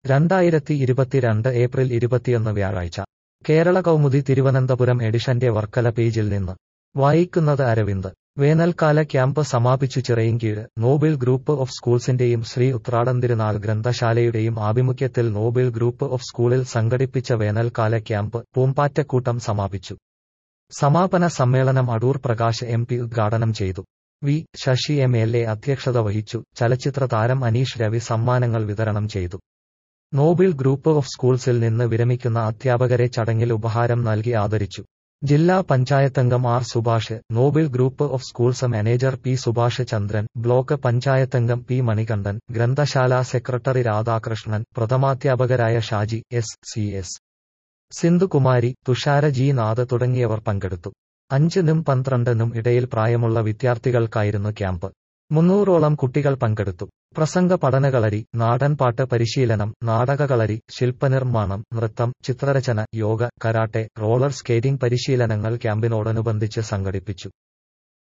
രണ്ടായിരത്തി ഇരുപത്തിരണ്ട് ഏപ്രിൽ ഇരുപത്തിയൊന്ന് വ്യാഴാഴ്ച കേരള കൗമുദി തിരുവനന്തപുരം എഡിഷന്റെ വർക്കല പേജിൽ നിന്ന് വായിക്കുന്നത് അരവിന്ദ് വേനൽക്കാല ക്യാമ്പ് സമാപിച്ചു ചിറയിൻകീഴ് നോബിൾ ഗ്രൂപ്പ് ഓഫ് സ്കൂൾസിന്റെയും ശ്രീ ഉത്രാടം തിരുനാൾ ഗ്രന്ഥശാലയുടെയും ആഭിമുഖ്യത്തിൽ നോബിൾ ഗ്രൂപ്പ് ഓഫ് സ്കൂളിൽ സംഘടിപ്പിച്ച വേനൽക്കാല ക്യാമ്പ് പൂമ്പാറ്റക്കൂട്ടം സമാപിച്ചു സമാപന സമ്മേളനം അടൂർ പ്രകാശ് എം പി ഉദ്ഘാടനം ചെയ്തു V Sasi M L A അധ്യക്ഷത വഹിച്ചു ചലച്ചിത്ര താരം അനീഷ് രവി സമ്മാനങ്ങൾ വിതരണം ചെയ്തു നോബിൾ ഗ്രൂപ്പ് ഓഫ് സ്കൂൾസിൽ നിന്ന് വിരമിക്കുന്ന അധ്യാപകരെ ചടങ്ങിൽ ഉപഹാരം നൽകി ആദരിച്ചു ജില്ലാ പഞ്ചായത്തംഗം R Subhash Noble group of schools manager P Subhash Chandran block പഞ്ചായത്തംഗം പി മണികണ്ഠൻ ഗ്രന്ഥശാല സെക്രട്ടറി രാധാകൃഷ്ണൻ പ്രഥമാധ്യാപകരായ Shaji S C S Sindhukumari Thushara G Nath തുടങ്ങിയവർ പങ്കെടുത്തു അഞ്ചിനും പന്ത്രണ്ടിനും ഇടയിൽ പ്രായമുള്ള വിദ്യാർത്ഥികൾക്കായിരുന്നു ക്യാമ്പ് മുന്നൂറോളം കുട്ടികൾ പങ്കെടുത്തു പ്രസംഗ പഠനകളരി നാടൻപാട്ട് പരിശീലനം നാടകകളരി ശില്പനിർമ്മാണം നൃത്തം ചിത്രരചന യോഗ കരാട്ടെ റോളർ സ്കേറ്റിംഗ് പരിശീലനങ്ങൾ ക്യാമ്പിനോടനുബന്ധിച്ച് സംഘടിപ്പിച്ചു